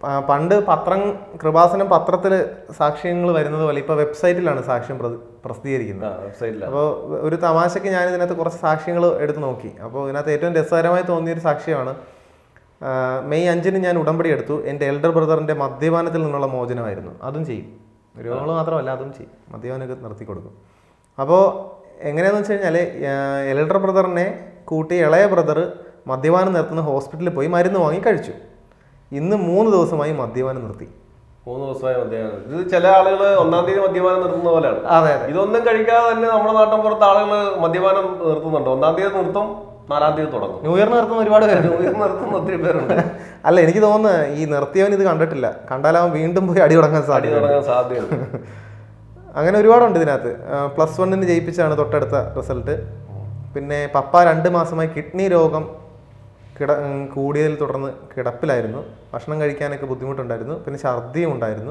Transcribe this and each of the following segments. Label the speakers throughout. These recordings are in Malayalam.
Speaker 1: പ- പണ്ട് പത്രം കൃപാസനം പത്രത്തിൽ സാക്ഷ്യങ്ങൾ വരുന്നത് പോലെ ഇപ്പോൾ വെബ്സൈറ്റിലാണ് സാക്ഷ്യം പ്രതി- പ്രസിദ്ധീകരിക്കുന്നത്
Speaker 2: വെബ്സൈറ്റിലാണ്
Speaker 1: അപ്പോൾ ഒരു തമാശയ്ക്ക് ഞാൻ ഇതിനകത്ത് കുറച്ച് സാക്ഷ്യങ്ങൾ എടുത്ത് നോക്കി അപ്പോൾ ഇതിനകത്ത് ഏറ്റവും രസകരമായി തോന്നിയൊരു സാക്ഷ്യമാണ് ആ, മെയ് അഞ്ചിന് ഞാൻ ഉടമ്പടി എടുത്തു എൻ്റെ എൽഡർ ബ്രദറിൻ്റെ മദ്യപാനത്തിൽ നിന്നുള്ള മോചനമായിരുന്നു അതും ചെയ്യും രോഗങ്ങൾ മാത്രമല്ല അതും ചെയ്യും മദ്യപാനമൊക്കെ നിർത്തി കൊടുക്കും അപ്പോൾ എങ്ങനെയാണെന്ന് വെച്ച് കഴിഞ്ഞാൽ എൽഡർ ബ്രദറിനെ കൂട്ടി ഇളയ ബ്രദർ മദ്യപാനം നിർത്തുന്ന ഹോസ്പിറ്റലിൽ പോയി മരുന്ന് വാങ്ങി കഴിച്ചു ഇന്ന് മൂന്ന് ദിവസമായി മദ്യപാനം നിർത്തി
Speaker 2: മൂന്ന് ദിവസമായി മദ്യപാനം ഇത് ചില ആളുകൾ ഒന്നാം തീയതി മദ്യപാനം നിർത്തുന്ന പോലെയാണ്
Speaker 1: അതെ അതെ
Speaker 2: ഇതൊന്നും കഴിക്കാതെ തന്നെ നമ്മുടെ നാട്ടിൻ പുറത്ത് ആളുകൾ മദ്യപാനം നിർത്തുന്നുണ്ട് ഒന്നാം തീയതി നിർത്തും നാലാം തീയതി തുടങ്ങും
Speaker 1: ന്യൂ ഇയറിന് നിർത്തുന്ന ഒരുപാട് പേരുണ്ട്
Speaker 2: ഇത് നിർത്തുന്ന ഒത്തിരി പേരുണ്ട്
Speaker 1: അല്ല എനിക്ക് തോന്നുന്നു ഈ നിർത്തിയവൻ ഇത് കണ്ടിട്ടില്ല കണ്ടാലാവൻ വീണ്ടും പോയി അടി തുടങ്ങാൻ
Speaker 2: അടി
Speaker 1: സാധ്യത
Speaker 2: തുടങ്ങാൻ സാധ്യതയുണ്ട്
Speaker 1: അങ്ങനെ ഒരുപാടുണ്ട് ഇതിനകത്ത് പ്ലസ് വണ്ണിന് ജയിപ്പിച്ചാണ് തൊട്ടടുത്ത റിസൾട്ട് പിന്നെ പപ്പ രണ്ട് മാസമായി കിഡ്നി രോഗം കിട ഉം, കൂടിയതിൽ തുടർന്ന് കിടപ്പിലായിരുന്നു ഭക്ഷണം കഴിക്കാനൊക്കെ ബുദ്ധിമുട്ടുണ്ടായിരുന്നു പിന്നെ ഛർദിയും ഉണ്ടായിരുന്നു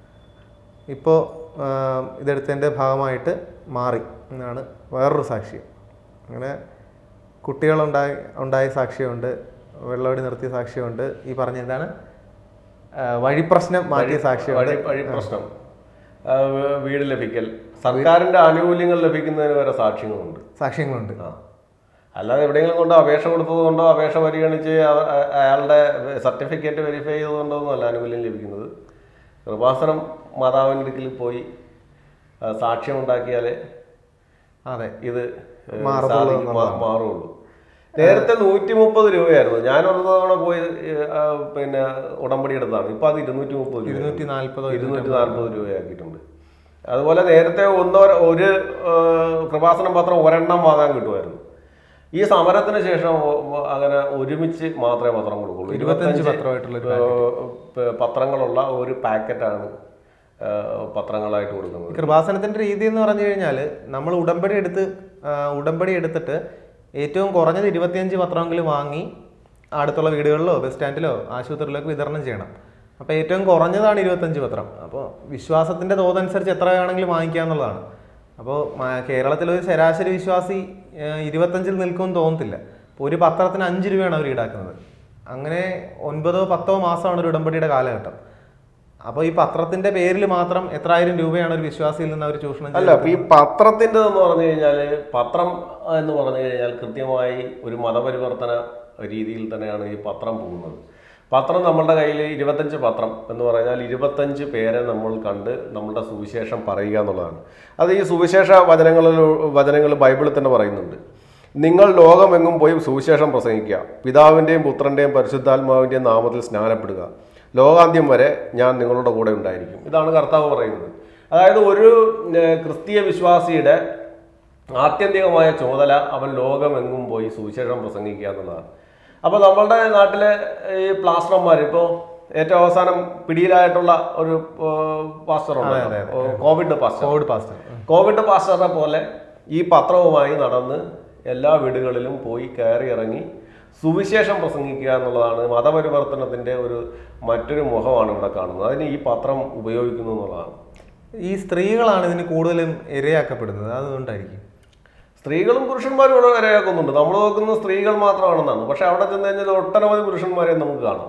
Speaker 1: ഇപ്പോൾ ഇതെടുത്തതിൻ്റെ ഭാഗമായിട്ട് മാറി എന്നാണ് വേറൊരു സാക്ഷ്യം അങ്ങനെ കുട്ടികളുണ്ടായി ഉണ്ടായ സാക്ഷ്യമുണ്ട് വെള്ളമടി നിർത്തിയ സാക്ഷ്യമുണ്ട് ഈ പറഞ്ഞ എന്താണ് ആ, വഴിപ്രശ്നം മാറ്റിയ സാക്ഷ്യമുണ്ട്
Speaker 2: വഴി വഴി പ്രശ്നം ആ, വീ- വീട് ലഭിക്കൽ സർക്കാരിന്റെ ആനുകൂല്യങ്ങൾ ലഭിക്കുന്നതിന് വരെ സാക്ഷ്യങ്ങളുണ്ട്
Speaker 1: സാക്ഷ്യങ്ങളുണ്ട്
Speaker 2: ആ. അല്ലാതെ എവിടെയെങ്കിലും കൊണ്ട് അപേക്ഷ കൊടുത്തത് കൊണ്ടോ അപേക്ഷ പരിഗണിച്ച് അവ- അ- അയാളുടെ സർട്ടിഫിക്കറ്റ് വെരിഫൈ ചെയ്തുകൊണ്ടോ ഒന്നുമല്ല ആനുകൂല്യം ലഭിക്കുന്നത് കൃപാസനം മാതാവിൻ്റെ അടുക്കൽ പോയി ആ, സാക്ഷ്യം ഉണ്ടാക്കിയാലേ
Speaker 1: അതെ
Speaker 2: ഇത്
Speaker 1: മാറത്തുള്ളൂ
Speaker 2: സാധി- മാ- മാറുള്ളൂ നേരത്തെ നൂറ്റി മുപ്പത് രൂപയായിരുന്നു ഞാൻ ഒരു തവണ പോയി ആ, പിന്നെ ഉടമ്പടി എടുത്തതാണ് ഇപ്പൊ അത് ഇരുന്നൂറ്റി മുപ്പത് രൂപ
Speaker 1: ഇരുന്നൂറ്റി നാൽപ്പതോ
Speaker 2: ഇരുന്നൂറ്റി നാൽപ്പത് രൂപയാക്കിയിട്ടുണ്ട് അതുപോലെ നേരത്തെ ഒന്നോ ഒരു ആ, കൃപാസനം പത്രം ഒരെണ്ണം വാങ്ങാൻ കിട്ടുമായിരുന്നു ഈ സമരത്തിന് ശേഷം ഒ- ഒ- അങ്ങനെ ഒരുമിച്ച് മാത്രമേ പത്രം കൊടുക്കുള്ളൂ
Speaker 1: ഇരുപത്തഞ്ച് പത്രമായിട്ടുള്ള ഒരു
Speaker 2: ആ, പ- പത്രങ്ങളുള്ള ഒരു പാക്കറ്റാണ് ആ, പത്രങ്ങളായിട്ട് കൊടുക്കുന്നത്
Speaker 1: കൃപാസനത്തിന്റെ രീതി എന്ന് പറഞ്ഞു കഴിഞ്ഞാൽ നമ്മൾ ഉടമ്പടി എടുത്ത് ആ, ഉടമ്പടി എടുത്തിട്ട് ഏറ്റവും കുറഞ്ഞത് ഇരുപത്തിയഞ്ച് പത്രമെങ്കിലും വാങ്ങി അടുത്തുള്ള വീടുകളിലോ ബസ് സ്റ്റാൻഡിലോ ആശുപത്രിയിലോ ഒക്കെ വിതരണം ചെയ്യണം അപ്പോൾ ഏറ്റവും കുറഞ്ഞതാണ് ഇരുപത്തഞ്ച് പത്രം അപ്പോൾ വിശ്വാസത്തിന്റെ തോതനുസരിച്ച് എത്ര വേണമെങ്കിലും വാങ്ങിക്കുക എന്നുള്ളതാണ് അപ്പോൾ കേരളത്തിലെ ഒരു ശരാശരി വിശ്വാസി ആ, ഇരുപത്തഞ്ചിൽ നിൽക്കുമെന്ന് തോന്നത്തില്ല അപ്പോൾ ഒരു പത്രത്തിന് അഞ്ച് രൂപയാണ് അവർ ഈടാക്കുന്നത് അങ്ങനെ ഒൻപതോ പത്തോ മാസമാണ് ഒരു ഉടമ്പടിയുടെ കാലഘട്ടം അപ്പോൾ ഈ പത്രത്തിന്റെ പേരിൽ മാത്രം എത്രായിരം രൂപയാണ് ഒരു വിശ്വാസിയിൽ നിന്ന് അവർ ചൂഷണം
Speaker 2: അല്ല അപ്പൊ ഈ പത്രത്തിന്റെ എന്ന് പറഞ്ഞു കഴിഞ്ഞാല് പത്രം എന്ന് പറഞ്ഞു കഴിഞ്ഞാൽ കൃത്യമായി ഒരു മതപരിവർത്തന രീതിയിൽ തന്നെയാണ് ഈ പത്രം പോകുന്നത് പത്രം നമ്മളുടെ കയ്യിൽ ഇരുപത്തഞ്ച് പത്രം എന്ന് പറഞ്ഞാൽ ഇരുപത്തഞ്ച് പേരെ നമ്മൾ കണ്ട് നമ്മളുടെ സുവിശേഷം പറയുക എന്നുള്ളതാണ് അത് ഈ സുവിശേഷ വചനങ്ങളിൽ വചനങ്ങൾ ബൈബിളിൽ തന്നെ പറയുന്നുണ്ട് നിങ്ങൾ ലോകമെങ്ങും പോയി സുവിശേഷം പ്രസംഗിക്കുക പിതാവിൻ്റെയും പുത്രൻ്റെയും പരിശുദ്ധാത്മാവിൻ്റെയും നാമത്തിൽ സ്നാനപ്പെടുക ലോകാന്ത്യം വരെ ഞാൻ നിങ്ങളുടെ കൂടെ ഉണ്ടായിരിക്കും ഇതാണ് കർത്താവ് പറയുന്നത് അതായത് ഒരു ഏഹ്, ക്രിസ്തീയ വിശ്വാസിയുടെ ആത്യന്തികമായ ചുമതല അവൻ ലോകമെങ്ങും പോയി സുവിശേഷം പ്രസംഗിക്കുക എന്നുള്ളതാണ് അപ്പോൾ നമ്മളുടെ നാട്ടിലെ ഈ പ്ലാസ്റ്റർമാർ ഇപ്പോൾ ഏറ്റവും അവസാനം പിടിയിലായിട്ടുള്ള ഒരു പാസ്റ്റർ ഉണ്ട് Covid pastor
Speaker 1: Covid pastor
Speaker 2: Covid പാസ്റ്ററെ പോലെ ഈ പത്രവുമായി നടന്ന് എല്ലാ വീടുകളിലും പോയി കയറി ഇറങ്ങി സുവിശേഷം പ്രസംഗിക്കുക എന്നുള്ളതാണ് മതപരിവർത്തനത്തിന്റെ ഒരു മറ്റൊരു മുഖമാണ് ഇവിടെ കാണുന്നത് അതിന് ഈ പത്രം ഉപയോഗിക്കുന്നു എന്നുള്ളതാണ്
Speaker 1: ഈ സ്ത്രീകളാണ് ഇതിന് കൂടുതലും ഇരയാക്കപ്പെടുന്നത് അതുകൊണ്ടായിരിക്കും
Speaker 2: സ്ത്രീകളും പുരുഷന്മാരും ഇവിടെ ഇരയാക്കുന്നുണ്ട് നമ്മൾ നോക്കുന്നത് സ്ത്രീകൾ മാത്രമാണെന്നാണ് പക്ഷെ അവിടെ ചെന്ന് കഴിഞ്ഞാൽ ഒട്ടനവധി പുരുഷന്മാരെ നമുക്ക് കാണാം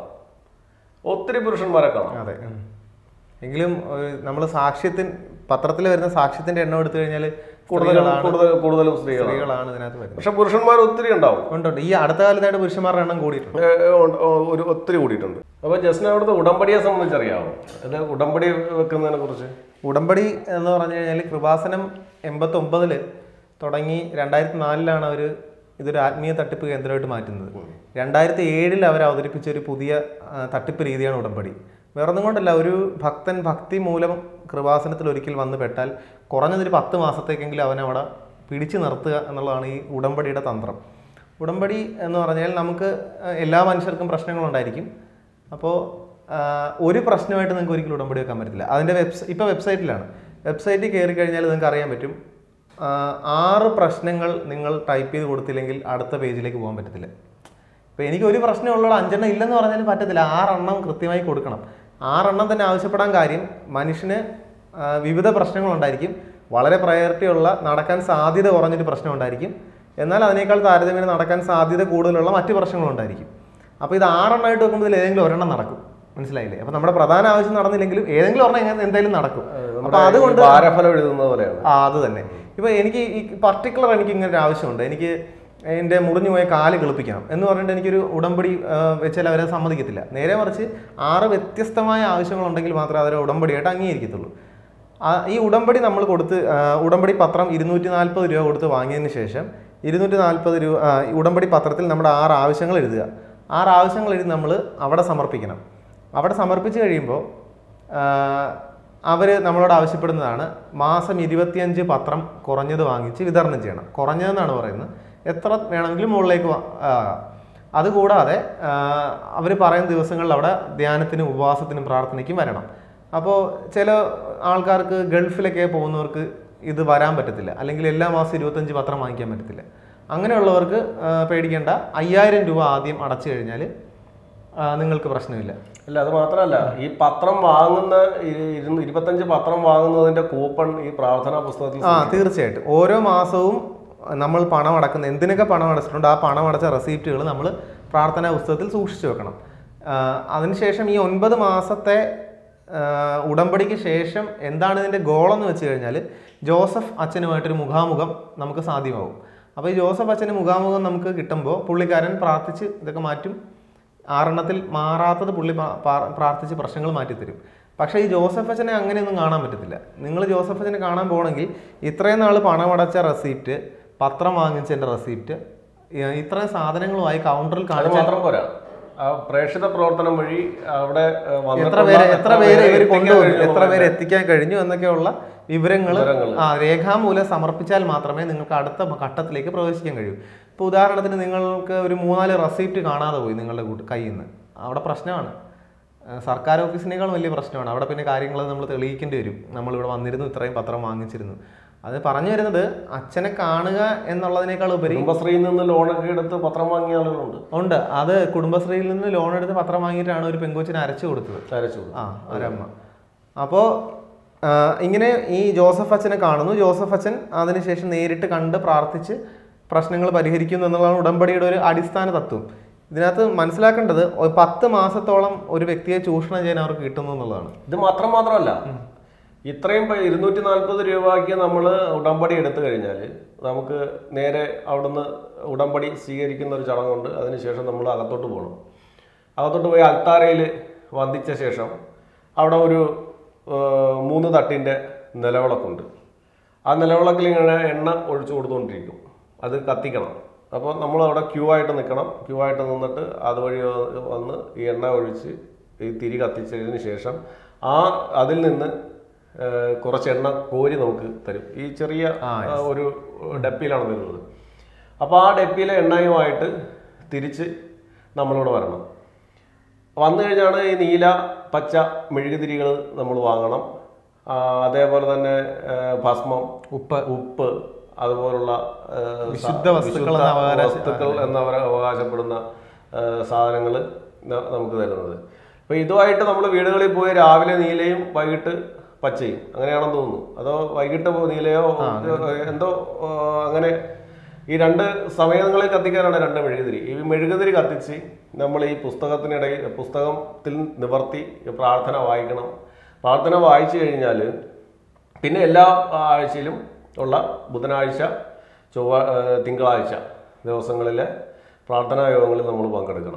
Speaker 2: ഒത്തിരി പുരുഷന്മാരെ കാണാം
Speaker 1: അതെ ഉം. എങ്കിലും നമ്മൾ സാക്ഷ്യത്തിൻ പത്രത്തിൽ വരുന്ന സാക്ഷ്യത്തിന്റെ എണ്ണം എടുത്തു കഴിഞ്ഞാൽ
Speaker 2: കൂടുതലും കൂടുതൽ കൂടുതലും സ്ത്രീകളാണ്
Speaker 1: സ്ത്രീകളാണ് ഇതിനകത്ത് വരുന്നത്
Speaker 2: പക്ഷെ പുരുഷന്മാർ ഒത്തിരി ഉണ്ടാവും
Speaker 1: ഉണ്ട് ഉണ്ട്. ഈ അടുത്ത കാലത്തായിട്ട് പുരുഷന്മാരുടെ എണ്ണം കൂടിയിട്ടുണ്ട്
Speaker 2: ഏ, ഏ, ഉണ്ട്. ഓ, ഒരു ഒത്തിരി കൂടിയിട്ടുണ്ട് അപ്പൊ ജസ്റ്റിന് അവിടുത്തെ ഉടമ്പടിയെ സംബന്ധിച്ചറിയാമോ അത് ഉടമ്പടി വെക്കുന്നതിനെ കുറിച്ച്
Speaker 1: ഉടമ്പടി എന്ന് പറഞ്ഞു കഴിഞ്ഞാൽ കൃപാസനം എൺപത്തി ഒമ്പതില് തുടങ്ങി രണ്ടായിരത്തി നാലിലാണ് അവർ ഇതൊരു ആത്മീയ തട്ടിപ്പ് കേന്ദ്രമായിട്ട് മാറ്റുന്നത് രണ്ടായിരത്തി ഏഴിൽ അവർ അവതരിപ്പിച്ച ഒരു പുതിയ ആ, തട്ടിപ്പ് രീതിയാണ് ഉടമ്പടി വേറൊന്നും കൊണ്ടല്ല ഒരു ഭക്തൻ ഭക്തി മൂലം കൃപാസനത്തിൽ ഒരിക്കൽ വന്ന് പെട്ടാൽ കുറഞ്ഞതൊരു പത്ത് മാസത്തേക്കെങ്കിലും അവൻ അവിടെ പിടിച്ചു നിർത്തുക എന്നുള്ളതാണ് ഈ ഉടമ്പടിയുടെ തന്ത്രം ഉടമ്പടി എന്ന് പറഞ്ഞാൽ നമുക്ക് ആ, എല്ലാ മനുഷ്യർക്കും പ്രശ്നങ്ങളുണ്ടായിരിക്കും അപ്പോൾ ഒരു പ്രശ്നമായിട്ട് നിങ്ങൾക്ക് ഒരിക്കലും ഉടമ്പടി വെക്കാൻ പറ്റില്ല അതിൻ്റെ വെബ്സ് ഇപ്പോൾ വെബ്സൈറ്റിലാണ് വെബ്സൈറ്റിൽ കയറി കഴിഞ്ഞാൽ നിങ്ങൾക്ക് അറിയാൻ പറ്റും ആ, ആറ് പ്രശ്നങ്ങൾ നിങ്ങൾ ടൈപ്പ് ചെയ്ത് കൊടുത്തില്ലെങ്കിൽ അടുത്ത പേജിലേക്ക് പോകാൻ പറ്റത്തില്ല ഇപ്പോൾ എനിക്ക് ഒരു പ്രശ്നമുള്ള അഞ്ചെണ്ണം ഇല്ലെന്ന് പറഞ്ഞാലും പറ്റത്തില്ല ആറെണ്ണം കൃത്യമായി കൊടുക്കണം ആറെണ്ണം തന്നെ ആവശ്യപ്പെടാൻ കാര്യം മനുഷ്യന് ആ, വിവിധ പ്രശ്നങ്ങളുണ്ടായിരിക്കും വളരെ പ്രയോറിറ്റി ഉള്ള നടക്കാൻ സാധ്യത കുറഞ്ഞൊരു പ്രശ്നം ഉണ്ടായിരിക്കും എന്നാൽ അതിനേക്കാൾ താരതമ്യേന നടക്കാൻ സാധ്യത കൂടുതലുള്ള മറ്റ് പ്രശ്നങ്ങളുണ്ടായിരിക്കും അപ്പോൾ ഇത് ആറെണ്ണമായിട്ട് വെക്കുമ്പോൾ ഇതിൽ ഏതെങ്കിലും ഒരെണ്ണം നടക്കും മനസ്സിലായില്ലേ അപ്പൊ നമ്മുടെ പ്രധാന ആവശ്യം നടന്നില്ലെങ്കിലും ഏതെങ്കിലും ഒരെണ്ണം എങ്ങനെ- എന്തായാലും നടക്കും അപ്പൊ
Speaker 2: ഈ
Speaker 1: അതുകൊണ്ട്
Speaker 2: ഭാരഫലം എഴുതുന്ന പോലെയാണ്
Speaker 1: ആ അത് തന്നെ ഇപ്പൊ എനിക്ക് ഈ പർട്ടിക്കുലർ എനിക്ക് ഇങ്ങനെ ഒരു ആവശ്യമുണ്ട് എനിക്ക് എൻ്റെ മുറിഞ്ഞു പോയ കാല് കിളിപ്പിക്കണം എന്ന് പറഞ്ഞിട്ട് എനിക്കൊരു ഉടമ്പടി ആ, വെച്ചാൽ അവരെ സമ്മതിക്കത്തില്ല നേരെ മറിച്ച് ആറ് വ്യത്യസ്തമായ ആവശ്യങ്ങളുണ്ടെങ്കിൽ മാത്രമേ അവരെ ഉടമ്പടിയായിട്ട് അംഗീകരിക്കത്തുള്ളൂ ആ, ഈ ഉടമ്പടി നമ്മൾ കൊടുത്ത് ആ, ഉടമ്പടി പത്രം ഇരുന്നൂറ്റി നാൽപ്പത് രൂപ കൊടുത്ത് വാങ്ങിയതിന് ശേഷം ഇരുന്നൂറ്റി നാൽപ്പത് രൂപ ആ, ഈ ഉടമ്പടി പത്രത്തിൽ നമ്മുടെ ആറ് ആവശ്യങ്ങൾ എഴുതുക ആറ് ആവശ്യങ്ങൾ എഴുതി നമ്മൾ അവിടെ സമർപ്പിക്കണം അവിടെ സമർപ്പിച്ച് കഴിയുമ്പോൾ അവർ നമ്മളോട് ആവശ്യപ്പെടുന്നതാണ് മാസം ഇരുപത്തിയഞ്ച് പത്രം കുറഞ്ഞത് വാങ്ങിച്ച് വിതരണം ചെയ്യണം കുറഞ്ഞതെന്നാണ് പറയുന്നത് എത്ര വേണമെങ്കിലും മുകളിലേക്ക് വാ- ആകാം അതുകൂടാതെ അവർ പറയുന്ന ദിവസങ്ങളിൽ അവിടെ ധ്യാനത്തിനും ഉപവാസത്തിനും പ്രാർത്ഥനയ്ക്കും വരണം അപ്പോൾ ചില ആൾക്കാർക്ക് ഗൾഫിലൊക്കെ പോകുന്നവർക്ക് ഇത് വരാൻ പറ്റത്തില്ല അല്ലെങ്കിൽ എല്ലാ മാസം ഇരുപത്തഞ്ച് പത്രം വാങ്ങിക്കാൻ പറ്റത്തില്ല അങ്ങനെയുള്ളവർക്ക് ആ, പേടിക്കേണ്ട അയ്യായിരം രൂപ ആദ്യം അടച്ചു കഴിഞ്ഞാൽ നിങ്ങൾക്ക് പ്രശ്നമില്ല
Speaker 2: അല്ല അത് മാത്രമല്ല ഈ പത്രം വാങ്ങുന്ന ഇ- ഇരുന്ന് ഇരുപത്തഞ്ച് പത്രം വാങ്ങുന്നതിന്റെ കൂപ്പൺ ഈ പ്രാർത്ഥനാ പുസ്തകത്തിൽ
Speaker 1: ആ തീർച്ചയായിട്ടും ഓരോ മാസവും നമ്മൾ പണം അടക്കുന്ന എന്തിനൊക്കെ പണം അടച്ചിട്ടുണ്ട് ആ പണം അടച്ച റെസീപ്റ്റുകൾ നമ്മൾ പ്രാർത്ഥനാ പുസ്തകത്തിൽ സൂക്ഷിച്ചു വെക്കണം ആ, അതിനുശേഷം ഈ ഒൻപത് മാസത്തെ ആ, ഉടമ്പടിക്ക് ശേഷം എന്താണ് ഇതിൻ്റെ ഗോളെന്ന് വെച്ച് കഴിഞ്ഞാൽ ജോസഫ് അച്ഛനുമായിട്ടൊരു മുഖാമുഖം നമുക്ക് സാധ്യമാവും അപ്പോൾ ഈ ജോസഫ് അച്ഛന് മുഖാമുഖം നമുക്ക് കിട്ടുമ്പോൾ പുള്ളിക്കാരൻ പ്രാർത്ഥിച്ച് ഇതൊക്കെ മാറ്റും ആറെണ്ണത്തിൽ മാറാത്തത് പുള്ളി പാ- പാ- പ്രാർത്ഥിച്ച് പ്രശ്നങ്ങൾ മാറ്റിത്തരും പക്ഷേ ഈ ജോസഫ് അച്ഛനെ അങ്ങനെയൊന്നും കാണാൻ പറ്റത്തില്ല നിങ്ങൾ ജോസഫ് അച്ഛനെ കാണാൻ പോകണമെങ്കിൽ ഇത്രയും നാൾ പണമടച്ച റെസീപ്റ്റ് പത്രം വാങ്ങിച്ചതിൻ്റെ റെസീപ്റ്റ് ഇത്രയും സാധനങ്ങളുമായി കൗണ്ടറിൽ
Speaker 2: അത്
Speaker 1: കാണിച്ച
Speaker 2: മാത്രം പോരാ ആ പ്രേക്ഷിത പ്രവർത്തനം വഴി അവിടെ ഏഹ്,
Speaker 1: എത്ര
Speaker 2: വന്നിട്ടുള്ള
Speaker 1: പേരെ എത്ര പേരെ ഇവർ
Speaker 2: എത്തിക്കാൻ
Speaker 1: കൊണ്ടുവന്നു
Speaker 2: കഴിഞ്ഞു
Speaker 1: എത്ര പേരെ എത്തിക്കാൻ കഴിഞ്ഞു എന്നൊക്കെയുള്ള വിവരങ്ങൾ
Speaker 2: വിവരങ്ങള്.
Speaker 1: ആ രേഖാമൂലം സമർപ്പിച്ചാൽ മാത്രമേ നിങ്ങൾക്ക് അടുത്ത ഘട്ടത്തിലേക്ക് പ്രവേശിക്കാൻ കഴിയൂ ഇപ്പോൾ ഉദാഹരണത്തിന് നിങ്ങൾക്ക് ഒരു മൂന്നാല് റെസീപ്റ്റ് കാണാതെ പോയി നിങ്ങളുടെ കൂട്ട് കയ്യിൽ നിന്ന് അവിടെ പ്രശ്നമാണ് ആ, സർക്കാർ ഓഫീസിനേക്കാളും വലിയ പ്രശ്നമാണ് അവിടെ പിന്നെ കാര്യങ്ങൾ നമ്മൾ തെളിയിക്കേണ്ടി വരും നമ്മൾ ഇവിടെ വന്നിരുന്നു ഇത്രയും പത്രം വാങ്ങിച്ചിരുന്നു അത് പറഞ്ഞു വരുന്നത് അച്ഛനെ കാണുക എന്നുള്ളതിനേക്കാൾ ഉപരി
Speaker 2: കുടുംബശ്രീയിൽ നിന്ന് ലോണൊക്കെ എടുത്ത് പത്രം വാങ്ങിയ ആളുകളുണ്ട്
Speaker 1: ഉണ്ട് അത് കുടുംബശ്രീയിൽ നിന്ന് ലോൺ എടുത്ത് പത്രം വാങ്ങിയിട്ടാണ് ഒരു പെങ്കൊച്ചിനെ അരച്ചു കൊടുത്തത്
Speaker 2: അരച്ചു
Speaker 1: ആ ഒരമ്മ അപ്പോൾ ഇങ്ങനെ ഈ ജോസഫ് അച്ഛനെ കാണുന്നു ജോസഫ് അച്ഛൻ അതിനുശേഷം നേരിട്ട് കണ്ട് പ്രാർത്ഥിച്ച് പ്രശ്നങ്ങൾ പരിഹരിക്കുന്നു എന്നുള്ളതാണ് ഉടമ്പടിയുടെ ഒരു അടിസ്ഥാന തത്വം ഇതിനകത്ത് മനസ്സിലാക്കേണ്ടത് ഒരു പത്ത് മാസത്തോളം ഒരു വ്യക്തിയെ ചൂഷണം ചെയ്യാൻ അവർക്ക് കിട്ടുന്നു എന്നുള്ളതാണ്
Speaker 2: ഇത് മാത്രം മാത്രമല്ല ഇത്രയും ഇരുന്നൂറ്റി നാൽപ്പത് രൂപയ്ക്ക് നമ്മൾ ഉടമ്പടി എടുത്തു കഴിഞ്ഞാൽ നമുക്ക് നേരെ അവിടുന്ന് ഉടമ്പടി സ്വീകരിക്കുന്ന ഒരു ചടങ്ങുണ്ട് അതിനുശേഷം നമ്മൾ അകത്തോട്ട് പോകണം അകത്തോട്ട് പോയി അൽത്താരയിൽ വന്ദിച്ച ശേഷം അവിടെ ഒരു ആ, മൂന്ന് തട്ടിൻ്റെ നിലവിളക്കുണ്ട് ആ നിലവിളക്കിൽ ഇങ്ങനെ എണ്ണ ഒഴിച്ചു കൊടുത്തുകൊണ്ടിരിക്കും അത് കത്തിക്കണം അപ്പോൾ നമ്മൾ അവിടെ ക്യൂ ആയിട്ട് നിൽക്കണം ക്യൂ ആയിട്ട് നിന്നിട്ട് അതുവഴി വ- വന്ന് ഈ എണ്ണ ഒഴിച്ച് ഈ തിരി കത്തിച്ചതിന് ശേഷം ആ അതിൽ നിന്ന് ആ, കുറച്ച് എണ്ണ കോരി നമുക്ക് തരും ഈ ചെറിയ ആ, ഒരു ഡപ്പിയിലാണ് തരുന്നത് അപ്പോൾ ആ ഡപ്പിയിലെ എണ്ണയുമായിട്ട് തിരിച്ച് നമ്മളിവിടെ വരണം വന്നു കഴിഞ്ഞാണ് ഈ നീല പച്ച മെഴുകുതിരികൾ നമ്മൾ വാങ്ങണം ആ, അതേപോലെ തന്നെ ആ, ഭസ്മം
Speaker 1: ഉപ്പ്
Speaker 2: ഉപ്പ് അതുപോലുള്ള ആ, സ-
Speaker 1: വിശുദ്ധ വസ്തുക്കൾ
Speaker 2: വിശുദ്ധ
Speaker 1: എന്ന് അവകാശ-
Speaker 2: വസ്തുക്കൾ എന്നവർ അവകാശപ്പെടുന്ന സാധനങ്ങൾ നമുക്ക് തരുന്നത് അപ്പൊ ഇതുമായിട്ട് നമ്മൾ വീടുകളിൽ പോയി രാവിലെ നീലയും വൈകിട്ട് പച്ചയും അങ്ങനെയാണെന്ന് തോന്നുന്നു അതോ വൈകിട്ട് പോ- നീലയോ എന്തോ ആ, അങ്ങനെ ഈ രണ്ട് സമയങ്ങളിൽ കത്തിക്കാനാണ് രണ്ട് മെഴുകുതിരി ഈ മെഴുകുതിരി കത്തിച്ച് നമ്മൾ ഈ പുസ്തകത്തിനിടയിൽ പുസ്തകത്തിൽ നിവർത്തി ഈ പ്രാർത്ഥന വായിക്കണം പ്രാർത്ഥന വായിച്ചു കഴിഞ്ഞാൽ പിന്നെ എല്ലാ ആഴ്ചയിലും ഉള്ള ബുധനാഴ്ച ചൊവ്വ ആ, തിങ്കളാഴ്ച ദിവസങ്ങളിലെ പ്രാർത്ഥനാ യോഗങ്ങളിൽ നമ്മൾ പങ്കെടുക്കണം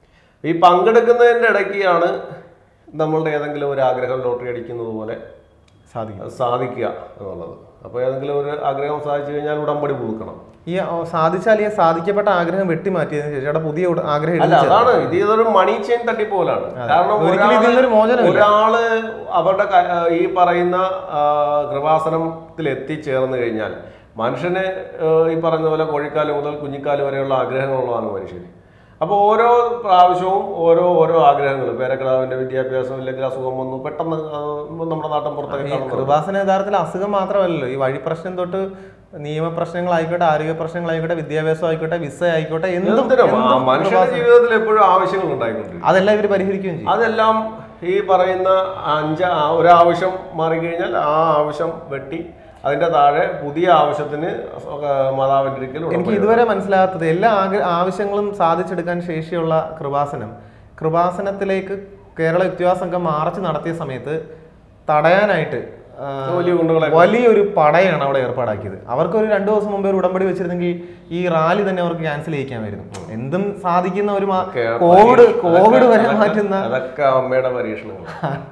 Speaker 2: ഈ പങ്കെടുക്കുന്നതിൻ്റെ ഇടയ്ക്കാണ് നമ്മളുടെ ഏതെങ്കിലും ഒരു ആഗ്രഹം ലോട്ടറി അടിക്കുന്നത് പോലെ
Speaker 1: സാധിക്കും
Speaker 2: സാധിക്കുക എന്നുള്ളത് അപ്പോൾ ഏതെങ്കിലും ഒരു ആഗ്രഹം സാധിച്ചു കഴിഞ്ഞാൽ ഉടമ്പടി പുതുക്കണം
Speaker 1: ഈ ഓ, സാധിച്ചാൽ ഈ സാധിക്കപ്പെട്ട ആഗ്രഹം വെട്ടിമാറ്റിയതിനു ശേഷം അവിടെ പുതിയ ഉട- ആഗ്രഹം
Speaker 2: അല്ല
Speaker 1: എഴുതി
Speaker 2: അതാണ് ഇത് ഇതൊരു മണി ചെയിൻ തട്ടിപ്പ് പോലാണ് കാരണം
Speaker 1: ഒരിക്കലും ഇതിൽ നിന്നൊരു മോചനമില്ല.
Speaker 2: ഒരാള് അവരുടെ ക- ഈ പറയുന്ന ആ, കൃപാസനത്തിൽ എത്തിച്ചേർന്ന് കഴിഞ്ഞാൽ മനുഷ്യന് ആ, ഈ പറഞ്ഞ പോലെ കോഴിക്കാല് മുതൽ കുഞ്ഞിക്കാല് വരെയുള്ള ആഗ്രഹങ്ങളുള്ളതാണ് മനുഷ്യന് അപ്പോൾ ഓരോ പ്രാവശ്യവും ഓരോ ഓരോ ആഗ്രഹങ്ങൾ പേരക്കിടാവിന്റെ വിദ്യാഭ്യാസം ഇല്ലെങ്കിൽ അസുഖം വന്നു പെട്ടെന്ന് ആ, നമ്മുടെ നാട്ടിൻ പുറത്തൊക്കെ കാണുന്നത്
Speaker 1: കൃപാസന യഥാർത്ഥത്തിൽ അസുഖം മാത്രമല്ലല്ലോ ഈ വഴി പ്രശ്നം തൊട്ട് നിയമപ്രശ്നങ്ങളായിക്കോട്ടെ ആരോഗ്യ പ്രശ്നങ്ങളായിക്കോട്ടെ വിദ്യാഭ്യാസം ആയിക്കോട്ടെ വിസ ആയിക്കോട്ടെ എന്തും
Speaker 2: എന്തിനും ആ,
Speaker 1: എന്തും
Speaker 2: മനുഷ്യന്റെ
Speaker 1: കൃപാസന-
Speaker 2: ജീവിതത്തിൽ എപ്പോഴും ആവശ്യങ്ങൾ ഉണ്ടായിക്കൊണ്ടിരിക്കും
Speaker 1: അതെല്ലാം ഇവർ പരിഹരിക്കുകയും ചെയ്യും
Speaker 2: അതെല്ലാം ഈ പറയുന്ന അഞ്ച് ആ ഒരാവശ്യം മാറിക്കഴിഞ്ഞാൽ ആ ആവശ്യം വെട്ടി അതിന്റെ താഴെ പുതിയ ആവശ്യത്തിന് മാതാവിന്റെ ഒരിക്കൽ
Speaker 1: എനിക്ക് ഇതുവരെ മനസ്സിലാകാത്തത് എല്ലാ ആഗ്ര- ആവശ്യങ്ങളും സാധിച്ചെടുക്കാൻ ശേഷിയുള്ള കൃപാസനം കൃപാസനത്തിലേക്ക് കേരള യുക്തിവാദ സംഘം മാർച്ച് നടത്തിയ സമയത്ത് തടയാനായിട്ട് ആ,
Speaker 2: വലിയ ഗുണ്ടകളെ
Speaker 1: വലിയൊരു പടയാണ് അവിടെ ഏർപ്പാടാക്കിയത് അവർക്ക് ഒരു രണ്ടു ദിവസം മുമ്പേ ഒരു ഉടമ്പടി വെച്ചിരുന്നെങ്കിൽ ഈ റാലി തന്നെ അവർക്ക് ക്യാൻസൽ ചെയ്യിക്കാമായിരുന്നു എന്തും സാധിക്കുന്ന ഒരു മാ-
Speaker 2: ഒക്കെ
Speaker 1: കോവിഡ്
Speaker 2: പരീക്ഷ-
Speaker 1: കോവിഡ് വരെ
Speaker 2: അതൊക്കെ-
Speaker 1: മാറ്റുന്ന
Speaker 2: അതൊക്കെ അമ്മയുടെ പരീക്ഷണങ്ങൾ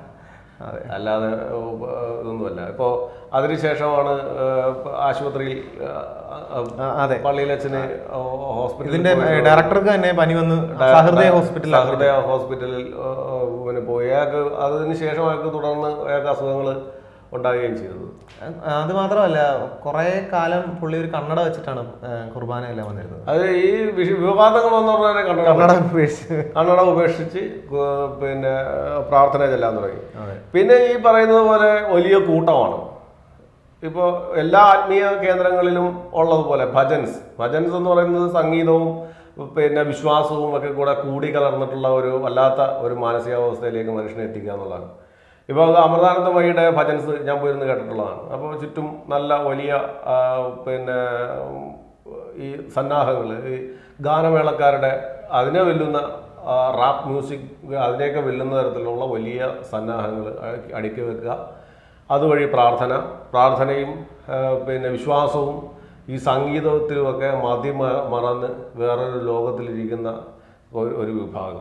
Speaker 1: അതെ
Speaker 2: അല്ലാതെ ഉം, ഇതൊന്നുമല്ല ഇപ്പോൾ അതിനുശേഷമാണ് ഏഹ്, ആശുപത്രിയിൽ
Speaker 1: ആ, അതെ
Speaker 2: പള്ളിയിലച്ഛന് ഹോസ്പിറ്റലിൽ
Speaker 1: ഇതിന്റെ ഡയറക്ടർക്ക് തന്നെ പനി വന്ന് സഹൃദയ ഹോസ്പിറ്റലിൽ
Speaker 2: ഹൃദയ ഹോസ്പിറ്റലിൽ ഏഹ്, പിന്നെ പോയി അയാൾക്ക് അതിന് ശേഷം അയാൾക്ക് തുടർന്ന് അയാൾക്ക് അസുഖങ്ങൾ ഉണ്ടാകുകയും ചെയ്തത്
Speaker 1: അത് മാത്രമല്ല കുറെ കാലം പുള്ളി ഒരു കണ്ണട വെച്ചിട്ടാണ് ആ, കുർബാന എല്ലാം വന്നിരുന്നത്
Speaker 2: അത് ഈ വിഷ- വിവാദങ്ങൾ എന്ന് പറഞ്ഞാൽ കണ്ണട
Speaker 1: കണ്ണട ഉപേക്ഷിച്ച്
Speaker 2: കണ്ണട ഉപേക്ഷിച്ച് ഗോ- പിന്നെ പ്രാർത്ഥന ചെല്ലാൻ തുടങ്ങി
Speaker 1: അതെ.
Speaker 2: പിന്നെ ഈ പറയുന്നത് പോലെ വലിയ കൂട്ടമാണ് ഇപ്പോൾ എല്ലാ ആത്മീയ കേന്ദ്രങ്ങളിലും ഉള്ളതുപോലെ ഭജൻസ് ഭജൻസ് എന്ന് പറയുന്നത് സംഗീതവും പിന്നെ വിശ്വാസവും ഒക്കെ കൂടെ കൂടി കലർന്നിട്ടുള്ള ഒരു വല്ലാത്ത ഒരു മാനസികാവസ്ഥയിലേക്ക് മനുഷ്യനെ എത്തിക്കുക എന്നുള്ളതാണ് ഇപ്പോൾ അമൃതാനന്ദമയിയുടെ ഭജൻസ് ഞാൻ പോയിരുന്ന് കേട്ടിട്ടുള്ളതാണ് അപ്പോൾ ചുറ്റും നല്ല വലിയ ആ, പിന്നെ ഉം, ഈ സന്നാഹങ്ങൾ ഈ ഗാനമേളക്കാരുടെ അതിനെ വെല്ലുന്ന ആ, റാപ്പ് മ്യൂസിക് അതിനെയൊക്കെ വെല്ലുന്ന തരത്തിലുള്ള വലിയ സന്നാഹങ്ങൾ അടുക്കി വെക്കുക അതുവഴി പ്രാർത്ഥന പ്രാർത്ഥനയും ആ, പിന്നെ വിശ്വാസവും ഈ സംഗീതത്തിലുമൊക്കെ മതി മ- മറന്ന് വേറൊരു ലോകത്തിലിരിക്കുന്ന ഒരു ഒരു വിഭാഗം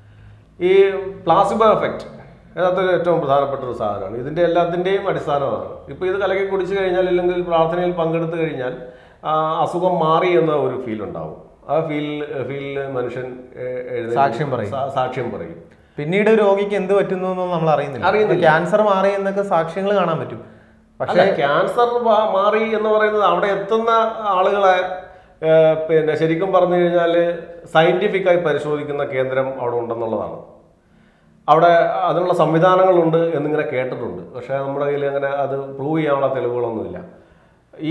Speaker 2: ഈ പ്ലാസിബോ എഫക്റ്റ് അതിനകത്തൊരു ഏറ്റവും പ്രധാനപ്പെട്ട ഒരു സാധനമാണ് ഇതിൻ്റെ എല്ലാത്തിൻ്റെയും അടിസ്ഥാനമാണ് ഇപ്പോൾ ഇത് കലക്കി കുടിച്ചു കഴിഞ്ഞാൽ ഇല്ലെങ്കിൽ പ്രാർത്ഥനയിൽ പങ്കെടുത്തു കഴിഞ്ഞാൽ ആ, അസുഖം മാറി എന്ന ഒരു ഫീൽ ഉണ്ടാവും ആ ഫീൽ ഫീലിൽ മനുഷ്യൻ എ- എഴുന്നേറ്റ്
Speaker 1: സാക്ഷ്യം പറയും.
Speaker 2: സാ- സാക്ഷ്യം പറയും
Speaker 1: പിന്നീട് രോഗിക്ക് എന്ത് പറ്റുന്നു എന്നൊന്നും നമ്മൾ അറിയുന്നില്ല
Speaker 2: അറിയുന്നില്ല.
Speaker 1: ക്യാൻസർ മാറി എന്നൊക്കെ സാക്ഷ്യങ്ങൾ കാണാൻ പറ്റും പക്ഷെ
Speaker 2: അല്ല ക്യാൻസർ മാ- മാറി എന്ന് പറയുന്നത് അവിടെ എത്തുന്ന ആളുകളെ ഏഹ്, പിന്നെ ശരിക്കും പറഞ്ഞു കഴിഞ്ഞാൽ സയന്റിഫിക്കായി പരിശോധിക്കുന്ന കേന്ദ്രം അവിടെ ഉണ്ടെന്നുള്ളതാണ് അവിടെ അതിനുള്ള സംവിധാനങ്ങളുണ്ട് എന്നിങ്ങനെ കേട്ടിട്ടുണ്ട് പക്ഷേ നമ്മുടെ കയ്യിൽ അങ്ങനെ അത് പ്രൂവ് ചെയ്യാനുള്ള തെളിവുകളൊന്നുമില്ല ഈ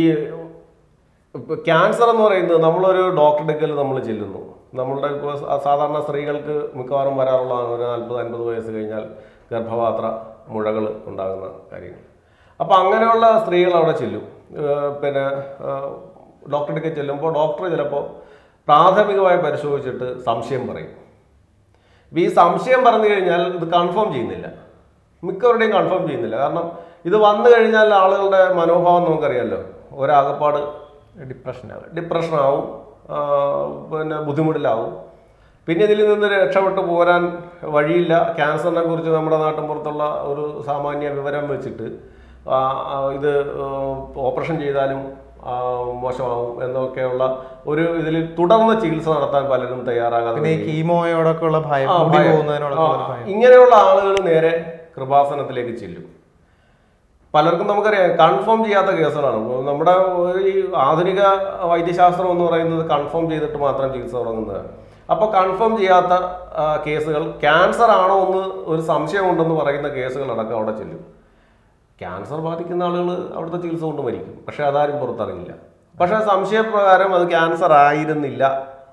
Speaker 2: ഇപ്പൊ ക്യാൻസർ എന്ന് പറയുന്നത് നമ്മളൊരു ഡോക്ടറുടെ അടുക്കൽ നമ്മൾ ചെല്ലുന്നു നമ്മളുടെ ഇപ്പോൾ സാധാരണ സ്ത്രീകൾക്ക് മിക്കവാറും വരാറുള്ളതാണ് ഒരു നാൽപ്പത് അൻപത് വയസ്സ് കഴിഞ്ഞാൽ ഗർഭപാത്ര മുഴകൾ ഉണ്ടാകുന്ന കാര്യങ്ങൾ അപ്പോൾ അങ്ങനെയുള്ള സ്ത്രീകൾ അവിടെ ചെല്ലും ഏഹ് പിന്നെ ഡോക്ടറുടെ അടുക്കൽ ചെല്ലുമ്പോൾ ഡോക്ടർ ചിലപ്പോൾ പ്രാഥമികമായി പരിശോധിച്ചിട്ട് സംശയം പറയും ഇപ്പൊ ഈ സംശയം പറഞ്ഞു കഴിഞ്ഞാൽ ഇത് കൺഫേം ചെയ്യുന്നില്ല മിക്കവരുടെയും കൺഫേം ചെയ്യുന്നില്ല കാരണം ഇത് വന്നു കഴിഞ്ഞാൽ ആളുകളുടെ മനോഭാവം നമുക്കറിയാമല്ലോ ഒരാകപ്പാട്
Speaker 1: ഡിപ്രഷൻ
Speaker 2: ഡിപ്രഷനാവും ആ, പിന്നെ ബുദ്ധിമുട്ടിലാവും പിന്നെ ഇതിൽ നിന്ന് രക്ഷപ്പെട്ടു പോരാൻ വഴിയില്ല ക്യാൻസറിനെ കുറിച്ച് നമ്മുടെ നാട്ടിൻ പുറത്തുള്ള ഒരു സാമാന്യ വിവരം വെച്ചിട്ട് ആ, ആ, ഇത് ഓപ്പറേഷൻ ചെയ്താലും ആ, മോശമാവും എന്നൊക്കെയുള്ള ഒരു ഇതിൽ തുടർന്ന് ചികിത്സ നടത്താൻ പലരും തയ്യാറാകാതെ
Speaker 1: പിന്നെ ഈ കീമോയോടൊക്കെ ഉള്ള ഭയം
Speaker 2: ആ,
Speaker 1: മുടി
Speaker 2: ഭയം.
Speaker 1: പോകുന്നതിനോടൊക്കെ ഉള്ള
Speaker 2: ആ,
Speaker 1: ഭയം
Speaker 2: ഇങ്ങനെയുള്ള ആളുകൾ നേരെ കൃപാസനത്തിലേക്ക് ചെല്ലും പലർക്കും നമുക്കറിയാം കൺഫേം ചെയ്യാത്ത കേസുകളാണ് ഇപ്പൊ നമ്മുടെ ഈ ആധുനിക വൈദ്യശാസ്ത്രം എന്ന് പറയുന്നത് കൺഫേം ചെയ്തിട്ട് മാത്രം ചികിത്സ തുടങ്ങുന്നതാണ് അപ്പോൾ കൺഫേം ചെയ്യാത്ത ആ, കേസുകൾ ക്യാൻസർ ആണോ എന്ന് ഒരു സംശയമുണ്ടെന്ന് പറയുന്ന കേസുകൾ അടക്കം അവിടെ ചെല്ലും ക്യാൻസർ ബാധിക്കുന്ന ആളുകൾ അവിടുത്തെ ചികിത്സ കൊണ്ട് മരിക്കും പക്ഷെ അതാരും പുറത്തറിയില്ല പക്ഷെ സംശയപ്രകാരം അത് ക്യാൻസർ ആയിരുന്നില്ല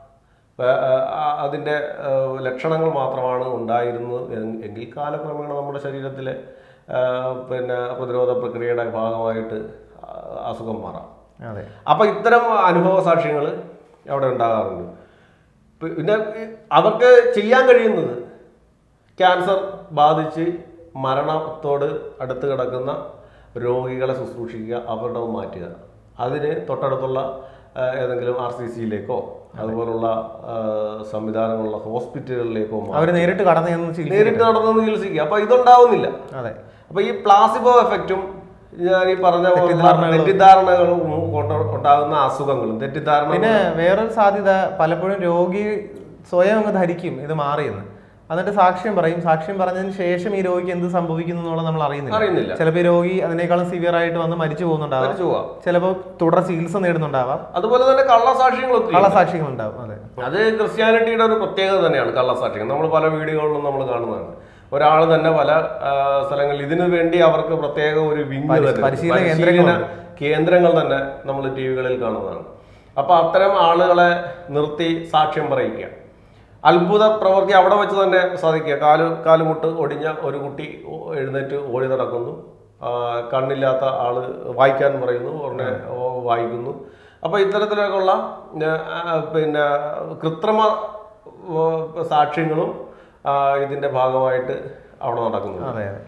Speaker 2: ഏ, ആ, അതിന്റെ ഏ, ലക്ഷണങ്ങൾ മാത്രമാണ് ഉണ്ടായിരുന്നത് എ- എങ്കിൽ കാലക്രമേണ നമ്മുടെ ശരീരത്തിലെ ഏ, പിന്നെ പ്രതിരോധ പ്രക്രിയയുടെ ഭാഗമായിട്ട് ആ, അസുഖം മാറാം
Speaker 1: അതെ
Speaker 2: അപ്പൊ ഇത്തരം അനുഭവ സാക്ഷ്യങ്ങൾ അവിടെ ഉണ്ടാകാറുണ്ട് പിന്നെ ഈ അവർക്ക് ചെയ്യാൻ കഴിയുന്നത് ക്യാൻസർ ബാധിച്ച് മരണത്തോട് അടുത്ത് കിടക്കുന്ന രോഗികളെ ശുശ്രൂഷിക്കുക അവരുടെ മാറ്റുക അതിന് തൊട്ടടുത്തുള്ള ആ, ഏതെങ്കിലും ആർ സി സിയിലേക്കോ അതുപോലുള്ള ആ, സംവിധാനങ്ങളുള്ള ഹോസ്പിറ്റലുകളിലേക്കോ മാറ്റുക.
Speaker 1: അവര് നേരിട്ട് കടന്നു ചെന്ന് ചികിത്സ
Speaker 2: നേരിട്ട് നടന്നു ചികിത്സിക്കുക അപ്പൊ ഇതുണ്ടാവുന്നില്ല
Speaker 1: അതെ
Speaker 2: അപ്പൊ ഈ പ്ലാസിബോ എഫക്റ്റും ഞാൻ ഈ പറഞ്ഞ പോലുള്ള
Speaker 1: തെറ്റിദ്ധാരണകളും.
Speaker 2: തെറ്റിദ്ധാരണകളും കൊണ്ട് ഉണ്ടാകുന്ന അസുഖങ്ങളും തെറ്റിദ്ധാരണ
Speaker 1: പിന്നെ വേറൊരു സാധ്യത പലപ്പോഴും രോഗി സ്വയം അങ്ങ് ധരിക്കും ഇത് മാറിയെന്ന് എന്നിട്ട് സാക്ഷ്യം പറയും സാക്ഷ്യം പറഞ്ഞതിന് ശേഷം ഈ രോഗിക്ക് എന്ത് സംഭവിക്കുന്നു എന്നുള്ളത് നമ്മൾ അറിയുന്നില്ല
Speaker 2: അറിയുന്നില്ല
Speaker 1: ചിലപ്പോൾ ഈ രോഗി അതിനേക്കാളും സിവിയർ ആയിട്ട് വന്ന് മരിച്ചു പോകുന്നുണ്ടാവാം
Speaker 2: മരിച്ചു പോവാം
Speaker 1: ചിലപ്പോൾ തുടർ ചികിത്സ നേടുന്നുണ്ടാവാം
Speaker 2: അതുപോലെ തന്നെ കള്ളസാക്ഷ്യങ്ങൾ ഒത്തിരി
Speaker 1: കള്ളസാക്ഷ്യങ്ങൾ ഉണ്ടാവും അതെ
Speaker 2: അത് ക്രിസ്ത്യാനിറ്റിയുടെ ഒരു പ്രത്യേകത തന്നെയാണ് കള്ളസാക്ഷ്യങ്ങൾ നമ്മൾ പല വീഡിയോകളിലും നമ്മൾ കാണുന്നതാണ് ഒരാൾ തന്നെ പല ആ, സ്ഥലങ്ങളിൽ ഇതിനു വേണ്ടി അവർക്ക് പ്രത്യേക ഒരു വിങ്
Speaker 1: പരി-
Speaker 2: തന്നെ
Speaker 1: പരിശീലന
Speaker 2: പരിശീലന
Speaker 1: കേന്ദ്രങ്ങളുണ്ട്.
Speaker 2: കേന്ദ്രങ്ങൾ തന്നെ നമ്മൾ ടി വികളിൽ കാണുന്നതാണ് അപ്പൊ അത്തരം ആളുകളെ നിർത്തി സാക്ഷ്യം പറയിക്കുക അത്ഭുത പ്രവൃത്തി അവിടെ വെച്ച് തന്നെ സാധിക്കുക കാല് കാലുമുട്ട് ഒടിഞ്ഞ ഒരു കുട്ടി ഓ- എഴുന്നേറ്റ് ഓടി നടക്കുന്നു ആ, കണ്ണില്ലാത്ത ആള് വായിക്കാൻ പറയുന്നു ഉടനെ ഓ, വായിക്കുന്നു അപ്പൊ ഇത്തരത്തിലൊക്കെയുള്ള ആ, പിന്നെ കൃത്രിമ ഓ, സാക്ഷ്യങ്ങളും ആ, ഇതിന്റെ ഭാഗമായിട്ട് അവിടെ നടക്കുന്നുണ്ട്
Speaker 1: അതെ അതെ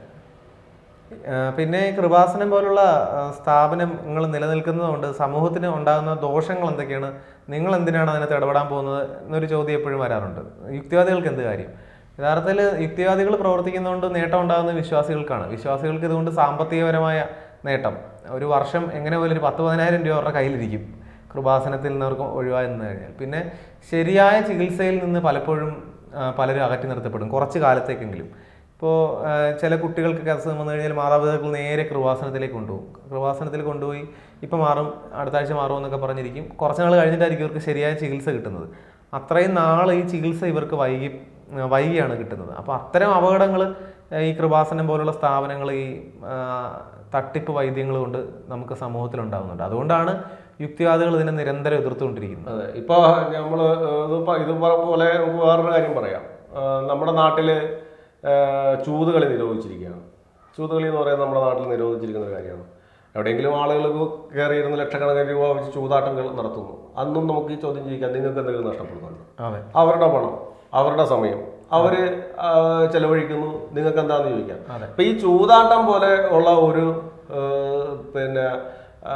Speaker 1: ആ, പിന്നെ ഈ കൃപാസനം പോലുള്ള ആ, സ്ഥാപനങ്ങൾ നിലനിൽക്കുന്നതുകൊണ്ട് സമൂഹത്തിന് ഉണ്ടാകുന്ന ദോഷങ്ങൾ എന്തൊക്കെയാണ് നിങ്ങൾ എന്തിനാണ് അതിനകത്ത് ഇടപെടാൻ പോകുന്നത് എന്നൊരു ചോദ്യം എപ്പോഴും വരാറുണ്ട് യുക്തിവാദികൾക്ക് എന്ത് കാര്യം യഥാർത്ഥത്തിൽ യുക്തിവാദികൾ പ്രവർത്തിക്കുന്നതുകൊണ്ട് നേട്ടം ഉണ്ടാകുന്നത് വിശ്വാസികൾക്കാണ് വിശ്വാസികൾക്ക് ഇതുകൊണ്ട് സാമ്പത്തികപരമായ നേട്ടം ഒരു വർഷം എങ്ങനെ പോലും ഒരു പത്ത് പതിനായിരം രൂപ അവരുടെ കയ്യിലിരിക്കും കൃപാസനത്തിൽ നിന്നവർക്ക് ഒഴിവായി നിന്ന് കഴിഞ്ഞാൽ പിന്നെ ശരിയായ ചികിത്സയിൽ നിന്ന് പലപ്പോഴും ആ, പലരും അകറ്റി നിർത്തപ്പെടും കുറച്ച് കാലത്തേക്കെങ്കിലും ഇപ്പോൾ ചില കുട്ടികൾക്ക് അസുഖം വന്നു കഴിഞ്ഞാൽ മാതാപിതാക്കൾ നേരെ കൃപാസനത്തിലേക്ക് കൊണ്ടുപോകും കൃപാസനത്തിൽ കൊണ്ടുപോയി ഇപ്പം മാറും അടുത്ത ആഴ്ച മാറും എന്നൊക്കെ പറഞ്ഞിരിക്കും കുറച്ച് നാൾ കഴിഞ്ഞിട്ടായിരിക്കും ഇവർക്ക് ശരിയായ ചികിത്സ കിട്ടുന്നത് അത്രയും നാൾ ഈ ചികിത്സ ഇവർക്ക് വൈകി ആ, വൈകിയാണ് കിട്ടുന്നത് അപ്പോൾ അത്തരം അപകടങ്ങൾ ഈ കൃപാസനം പോലുള്ള സ്ഥാപനങ്ങൾ ഈ ആ, തട്ടിപ്പ് വൈദ്യങ്ങൾ കൊണ്ട് നമുക്ക് സമൂഹത്തിൽ ഉണ്ടാകുന്നുണ്ട് അതുകൊണ്ടാണ് യുക്തിവാദികൾ ഇതിനെ നിരന്തരം എതിർത്തുകൊണ്ടിരിക്കുന്നത്
Speaker 2: അതെ ഇപ്പൊ നമ്മള് ഇത് പ- ഇത് പറഞ്ഞ പോലെ നമുക്ക് വേറൊരു കാര്യം പറയാം ആ, നമ്മുടെ നാട്ടില് ആ, ചൂതുകളി നിരോധിച്ചിരിക്കുകയാണ് ചൂതുകളി എന്ന് പറയുന്നത് നമ്മുടെ നാട്ടിൽ നിരോധിച്ചിരിക്കുന്ന ഒരു കാര്യമാണ് എവിടെയെങ്കിലും ആളുകൾ കയറിയിരുന്ന് ലക്ഷക്കണക്കിന് രൂപ വെച്ച് ചൂതാട്ടങ്ങൾ നടത്തുന്നു അന്നും നമുക്ക് ഈ ചോദ്യം ചോദിക്കാം നിങ്ങൾക്ക് എന്തെങ്കിലും നഷ്ടപ്പെടുന്നുണ്ട്
Speaker 1: അതെ
Speaker 2: അവരുടെ പണം അവരുടെ സമയം അവര് ആ, ചെലവഴിക്കുന്നു നിങ്ങൾക്ക് എന്താന്ന് ചോദിക്കാം
Speaker 1: അതെ.
Speaker 2: അപ്പൊ ഈ ചൂതാട്ടം പോലെ ഉള്ള ഒരു ആ, പിന്നെ ആ,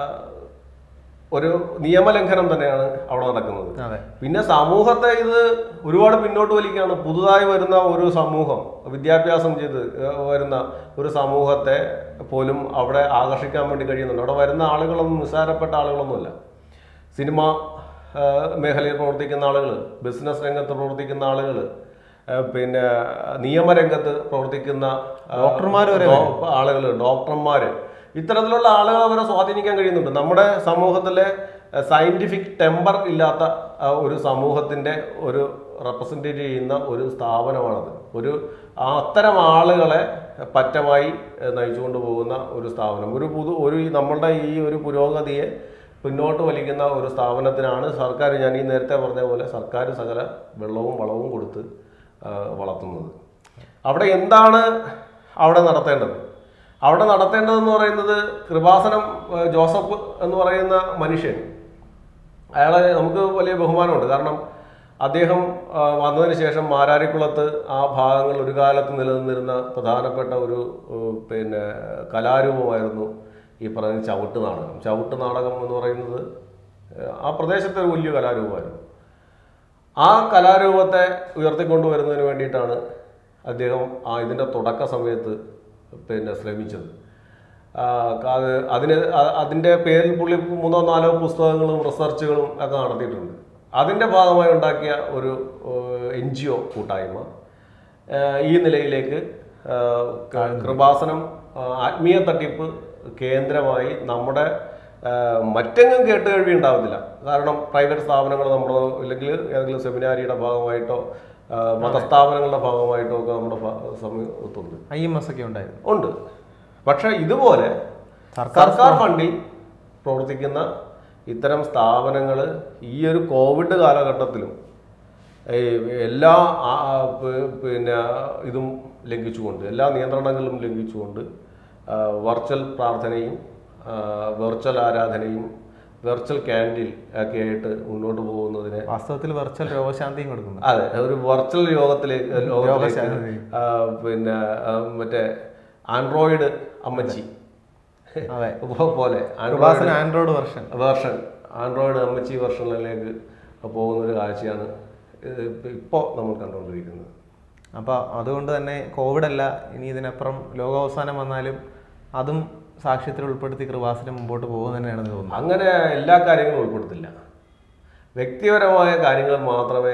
Speaker 2: ഒരു നിയമലംഘനം തന്നെയാണ് അവിടെ നടക്കുന്നത്
Speaker 1: അതെ
Speaker 2: പിന്നെ സമൂഹത്തെ ഇത് ഒരുപാട് പിന്നോട്ട് വലിക്കുകയാണ് പുതുതായി വരുന്ന ഒരു സമൂഹം വിദ്യാഭ്യാസം ചെയ്ത് ഏഹ് വരുന്ന ഒരു സമൂഹത്തെ പോലും അവിടെ ആകർഷിക്കാൻ വേണ്ടി കഴിയുന്നുണ്ട് അവിടെ വരുന്ന ആളുകളൊന്നും നിസ്സാരപ്പെട്ട ആളുകളൊന്നുമല്ല സിനിമ ഏഹ് മേഖലയിൽ പ്രവർത്തിക്കുന്ന ആളുകൾ ബിസിനസ് രംഗത്ത് പ്രവർത്തിക്കുന്ന ആളുകൾ പിന്നെ നിയമരംഗത്ത് പ്രവർത്തിക്കുന്ന
Speaker 1: ഡോക്ടർമാര് വരെ
Speaker 2: ആളുകൾ ഡോക്ടർമാര് ഇത്തരത്തിലുള്ള ആളുകൾ അവരെ സ്വാധീനിക്കാൻ കഴിയുന്നുണ്ട് നമ്മുടെ സമൂഹത്തിലെ സയന്റിഫിക് ടെമ്പർ ഇല്ലാത്ത ആ, ഒരു സമൂഹത്തിന്റെ ഒരു റെപ്രസെന്റ് ചെയ്യുന്ന ഒരു സ്ഥാപനമാണത് ഒരു ആ അത്തരം ആളുകളെ പറ്റമായി ഏഹ്, നയിച്ചുകൊണ്ട് പോകുന്ന ഒരു സ്ഥാപനം ഒരു പുതു ഒരു ഈ നമ്മളുടെ ഈ ഒരു പുരോഗതിയെ പിന്നോട്ട് വലിക്കുന്ന ഒരു സ്ഥാപനത്തിനാണ് സർക്കാർ ഞാൻ ഈ നേരത്തെ പറഞ്ഞ പോലെ സർക്കാർ സകല വെള്ളവും വളവും കൊടുത്ത് ആ, വളർത്തുന്നത് അവിടെ എന്താണ് അവിടെ നടത്തേണ്ടത് അവിടെ നടത്തേണ്ടതെന്ന് പറയുന്നത് കൃപാസനം ആ, ജോസഫ് എന്ന് പറയുന്ന മനുഷ്യൻ അയാളെ നമുക്ക് വലിയ ബഹുമാനമുണ്ട് കാരണം അദ്ദേഹം ആ, വന്നതിന് ശേഷം മാരാരിക്കുളത്ത് ആ ഭാഗങ്ങൾ ഒരു കാലത്ത് നിലനിന്നിരുന്ന പ്രധാനപ്പെട്ട ഒരു ഏഹ്, പിന്നെ കലാരൂപമായിരുന്നു ഈ പറയുന്ന ചവിട്ട് നാടകം ചവിട്ട് നാടകം എന്ന് പറയുന്നത് ഏഹ്, ആ പ്രദേശത്തെ ഒരു വലിയ കലാരൂപമായിരുന്നു ആ കലാരൂപത്തെ ഉയർത്തിക്കൊണ്ടുവരുന്നതിന് വേണ്ടിയിട്ടാണ് അദ്ദേഹം ആ ഇതിൻ്റെ തുടക്ക സമയത്ത് പിന്നെ ശ്രമിച്ചത് ആ, അത് അതിന് അ- അതിൻ്റെ പേരിൽ പുള്ളി മൂന്നോ നാലോ പുസ്തകങ്ങളും റിസർച്ചുകളും ഒക്കെ നടത്തിയിട്ടുണ്ട് അതിൻ്റെ ഭാഗമായി ഉണ്ടാക്കിയ ഒരു എൻ ജി ഒ കൂട്ടായ്മ ആ, ഈ നിലയിലേക്ക് ആ, ക- കൃപാസനം ആ, ആത്മീയ തട്ടിപ്പ് കേന്ദ്രമായി നമ്മുടെ ആ, മറ്റെങ്ങും കേട്ട് കഴിവി ഉണ്ടാവത്തില്ല കാരണം പ്രൈവറ്റ് സ്ഥാപനങ്ങൾ നമ്മുടെ അല്ലെങ്കിൽ ഏതെങ്കിലും സെമിനാരിയുടെ ഭാഗമായിട്ടോ ആ, മതസ്ഥാപനങ്ങളുടെ ഭാഗമായിട്ടോ ഒക്കെ നമ്മുടെ ഭ- സമീപത്തുണ്ട്
Speaker 1: ഐ എം എസ് ഒക്കെ ഉണ്ടായിരുന്നു
Speaker 2: ഉണ്ട് പക്ഷെ ഇതുപോലെ
Speaker 1: സർക്കാർ
Speaker 2: സർക്കാർ ഫണ്ടിൽ പ്രവർത്തിക്കുന്ന ഇത്തരം സ്ഥാപനങ്ങൾ ഈ ഒരു കോവിഡ് കാലഘട്ടത്തിലും ഈ എല്ലാ ആ, ആ, പി- പിന്നെ ഇതും ലംഘിച്ചുകൊണ്ട് എല്ലാ നിയന്ത്രണങ്ങളും ലംഘിച്ചുകൊണ്ട് വെർച്വൽ പ്രാർത്ഥനയും വെർച്വൽ ആരാധനയും വെർച്വൽ ക്യാൻഡിൽ ഒക്കെ ആയിട്ട് മുന്നോട്ട് പോകുന്നതിന്
Speaker 1: വാസ്തവത്തിൽ വെർച്വൽ രോഗശാന്തിയും കൊടുക്കുന്നു
Speaker 2: അതെ ഒരു വെർച്വൽ യോഗത്തിലേക്ക് ലോകത്തിലേക്ക്
Speaker 1: രോഗശാന്തി.
Speaker 2: ആ, പിന്നെ ആ, മറ്റേ ആൻഡ്രോയിഡ് അമ്മച്ചി
Speaker 1: അതെ
Speaker 2: പോ- പോലെ
Speaker 1: കൃപാസന ആൻഡ്രോയിഡ് വെർഷൻ
Speaker 2: വേർഷൻ ആൻഡ്രോയിഡ് അമ്മച്ചി വെർഷനിലേക്ക് പോകുന്ന ഒരു കാഴ്ചയാണ് ഇപ്പോൾ നമ്മൾ കണ്ടുകൊണ്ടിരിക്കുന്നത്
Speaker 1: അപ്പോൾ അതുകൊണ്ട് തന്നെ കോവിഡ് അല്ല ഇനി ഇതിനപ്പുറം ലോകാവസാനം വന്നാലും അതും സാക്ഷ്യത്തിൽ ഉൾപ്പെടുത്തി കൃപാസനം മുമ്പോട്ട് പോകും തന്നെയാണ് തോന്നുന്നത്
Speaker 2: അങ്ങനെ എല്ലാ കാര്യങ്ങളും ഉൾപ്പെടുത്തില്ല വ്യക്തിപരമായ കാര്യങ്ങൾ മാത്രമേ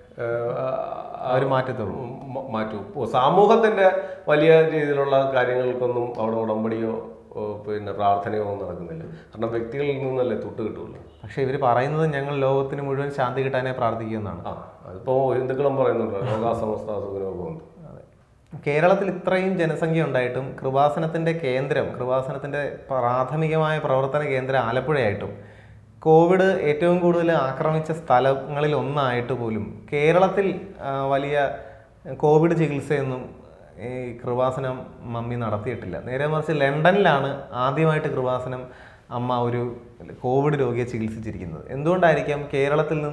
Speaker 1: അവർ മാറ്റത്തുള്ളൂ
Speaker 2: മ- മാറ്റൂ ഇപ്പോ സമൂഹത്തിന്റെ വലിയ രീതിയിലുള്ള കാര്യങ്ങൾക്കൊന്നും അവിടെ ഉടമ്പടിയോ ഓ, പിന്നെ പ്രാർത്ഥനയോ ഒന്നും നടക്കുന്നില്ല കാരണം വ്യക്തികളിൽ നിന്നല്ലേ തൊട്ട് കിട്ടുള്ളൂ
Speaker 1: പക്ഷേ ഇവർ പറയുന്നത് ഞങ്ങൾ ലോകത്തിന് മുഴുവൻ ശാന്തി കിട്ടാനേ പ്രാർത്ഥിക്കുമെന്നാണ്
Speaker 2: ആ അതിപ്പോ ഹിന്ദുക്കളും പറയുന്നുണ്ട് ലോകാസമസ്ത സുഖനോപമുണ്ട്
Speaker 1: അതെ. കേരളത്തിൽ ഇത്രയും ജനസംഖ്യ ഉണ്ടായിട്ടും കൃപാസനത്തിന്റെ കേന്ദ്രം കൃപാസനത്തിന്റെ പ്രാഥമികമായ പ്രവർത്തന കേന്ദ്രം ആലപ്പുഴയായിട്ടും കോവിഡ് ഏറ്റവും കൂടുതൽ ആക്രമിച്ച സ്ഥലങ്ങളിൽ ഒന്നായിട്ട് പോലും കേരളത്തിൽ ആ, വലിയ കോവിഡ് ചികിത്സയൊന്നും ഈ കൃപാസനം മമ്മി നടത്തിയിട്ടില്ല നേരെ മറിച്ച് ലണ്ടനിലാണ് ആദ്യമായിട്ട് കൃപാസനം അമ്മ ഒരു കോവിഡ് രോഗിയെ ചികിത്സിച്ചിരിക്കുന്നത് എന്തുകൊണ്ടായിരിക്കാം കേരളത്തിൽ നിന്ന്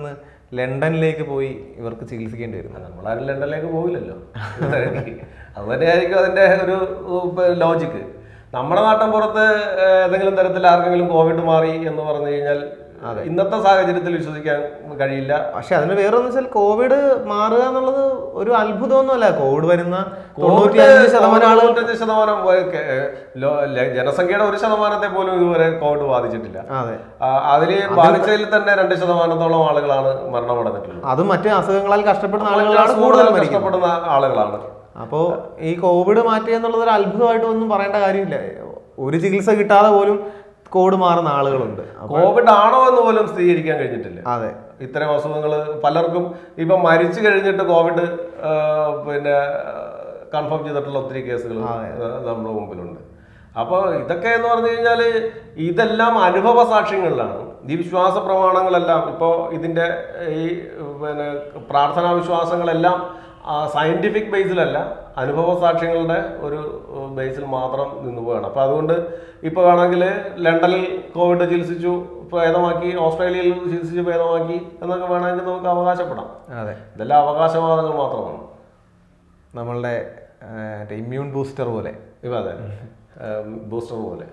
Speaker 1: ലണ്ടനിലേക്ക് പോയി ഇവർക്ക് ചികിത്സിക്കേണ്ടി വരുന്നത്
Speaker 2: നമ്മളാരും ലണ്ടനിലേക്ക് പോകില്ലല്ലോ അത് തന്നെയായിരിക്കും അതിന്റെ ഒരു ലോജിക്ക് നമ്മുടെ നാട്ടിൻ പുറത്ത് ഏഹ്, ഏതെങ്കിലും തരത്തിൽ ആർക്കെങ്കിലും കോവിഡ് മാറി എന്ന് പറഞ്ഞു കഴിഞ്ഞാൽ ഇന്നത്തെ സാഹചര്യത്തിൽ വിശ്വസിക്കാൻ കഴിയില്ല
Speaker 1: പക്ഷെ അതിന് വേറൊന്ന് വെച്ചാൽ കോവിഡ് മാറുക എന്നുള്ളത് ഒരു അത്ഭുതമൊന്നുമല്ല കോവിഡ് വരുന്ന തൊണ്ണൂറ്റി അഞ്ച് ശതമാനം ആളുകൾ
Speaker 2: തൊണ്ണൂറ്റഞ്ച് ശതമാനം ഏഹ്, കെ- ഏഹ്, ലോ- ല- ജനസംഖ്യയുടെ ഒരു ശതമാനത്തെ പോലും ഇതുവരെ കോവിഡ് ബാധിച്ചിട്ടില്ല
Speaker 1: അതെ
Speaker 2: ആ, അതില് ബാധിച്ചതിൽ തന്നെ രണ്ട് ശതമാനത്തോളം ആളുകളാണ് മരണമടഞ്ഞിട്ടുള്ളത്
Speaker 1: അതും മറ്റ് അസുഖങ്ങളാൽ കഷ്ടപ്പെടുന്ന ആളുകളാണ് കൂടുതൽ
Speaker 2: കൂടുതൽ
Speaker 1: മരിക്കുന്നത്
Speaker 2: കഷ്ടപ്പെടുന്ന ആളുകളാണ്
Speaker 1: അപ്പോൾ ഈ കോവിഡ് മാറ്റുക എന്നുള്ളത് ഒരു അത്ഭുതമായിട്ട് ഒന്നും പറയേണ്ട കാര്യമില്ല ഒരു ചികിത്സ കിട്ടാതെ പോലും കോവിഡ് മാറുന്ന ആളുകളുണ്ട് അപ്പൊ-
Speaker 2: കോവിഡ് ആണോ എന്ന് പോലും സ്ഥിരീകരിക്കാൻ കഴിഞ്ഞിട്ടില്ല
Speaker 1: അതെ
Speaker 2: ഇത്തരം അസുഖങ്ങൾ പലർക്കും ഇപ്പം മരിച്ചു കഴിഞ്ഞിട്ട് കോവിഡ് ആ, പിന്നെ കൺഫേം ചെയ്തിട്ടുള്ള ഒത്തിരി കേസുകൾ നമ്മുടെ മുമ്പിലുണ്ട് അപ്പോൾ ഇതൊക്കെ എന്ന് പറഞ്ഞു കഴിഞ്ഞാൽ ഇതെല്ലാം അനുഭവ സാക്ഷ്യങ്ങളിലാണ് ഈ വിശ്വാസ പ്രമാണങ്ങളെല്ലാം ഇപ്പോൾ ഇതിൻ്റെ ഈ പിന്നെ പ്രാർത്ഥനാ വിശ്വാസങ്ങളെല്ലാം സയന്റിഫിക് ബേസിലല്ല അനുഭവ സാക്ഷ്യങ്ങളുടെ ഒരു ബേസിൽ മാത്രം നിന്ന് പോവുകയാണ് അപ്പോൾ അതുകൊണ്ട് ഇപ്പോൾ വേണമെങ്കിൽ ലണ്ടനിൽ കോവിഡ് ചികിത്സിച്ചു ഭേദമാക്കി ഓസ്ട്രേലിയയിൽ ചികിത്സിച്ച് ഭേദമാക്കി എന്നൊക്കെ വേണമെങ്കിൽ നമുക്ക് അവകാശപ്പെടാം
Speaker 1: അതെ
Speaker 2: ഇതെല്ലാം അവകാശവാദങ്ങൾ മാത്രമാണ്
Speaker 1: നമ്മളുടെ ഇമ്മ്യൂൺ ബൂസ്റ്റർ പോലെ
Speaker 2: ഇവ അതെ ബൂസ്റ്റർ പോലെ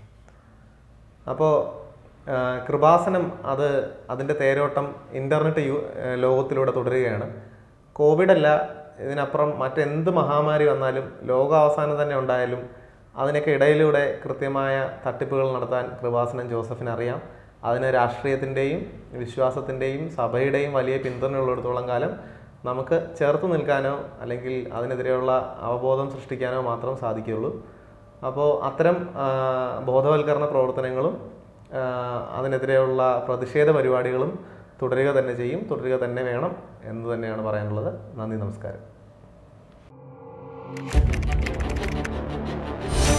Speaker 1: അപ്പോൾ കൃപാസനം അത് അതിൻ്റെ തേരോട്ടം ഇൻ്റർനെറ്റ് യു ആ, ലോകത്തിലൂടെ തുടരുകയാണ് കോവിഡ് അല്ല ഇതിനപ്പുറം മറ്റെന്ത് മഹാമാരി വന്നാലും ലോകാവസാനം തന്നെ ഉണ്ടായാലും അതിനൊക്കെ ഇടയിലൂടെ കൃത്യമായ തട്ടിപ്പുകൾ നടത്താൻ കൃപാസനം ജോസഫിന് അറിയാം അതിന് രാഷ്ട്രീയത്തിൻ്റെയും വിശ്വാസത്തിൻ്റെയും സഭയുടെയും വലിയ പിന്തുണയുള്ളിടത്തോളം കാലം നമുക്ക് ചേർത്ത് നിൽക്കാനോ അല്ലെങ്കിൽ അതിനെതിരെയുള്ള അവബോധം സൃഷ്ടിക്കാനോ മാത്രം സാധിക്കുകയുള്ളൂ അപ്പോൾ അത്തരം ആ, ബോധവൽക്കരണ പ്രവർത്തനങ്ങളും ആ, അതിനെതിരെയുള്ള പ്രതിഷേധ പരിപാടികളും തുടരുക തന്നെ ചെയ്യും തുടരുക തന്നെ വേണം എന്ന് തന്നെയാണ് പറയാനുള്ളത് നന്ദി നമസ്കാരം